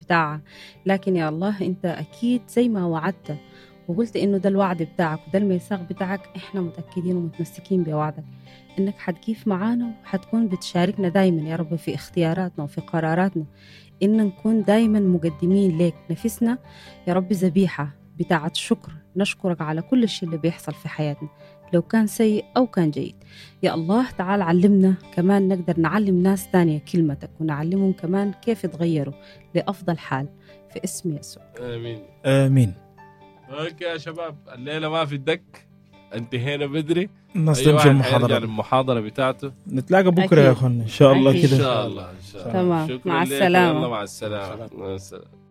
بتاعها لكن يا الله أنت أكيد زي ما وعدت وقلت إنه ده الوعد بتاعك وده الميثاق بتاعك إحنا متأكدين ومتمسكين بوعدك إنك حتكيف معانا وحتكون بتشاركنا دايما يا رب في اختياراتنا وفي قراراتنا إن نكون دايما مقدمين لك نفسنا يا رب ذبيحة بتاعة شكر نشكرك على كل شيء اللي بيحصل في حياتنا لو كان سيء أو كان جيد يا الله تعال علمنا كمان نقدر نعلم ناس تانية كلمتك ونعلمهم كمان كيف يتغيروا لأفضل حال في اسم يسوع امين امين اوكي يا شباب الليله ما في الدك انتهينا بدري الناس اي تمشي واحد حيرجع المحاضره للمحاضره بتاعته نتلاقى بكره أكيد. يا اخوانا ان شاء الله أكيد. ان كده شاء الله ان شاء الله تمام. شكرا مع لكم. السلامة. يلا مع السلامه مع السلامه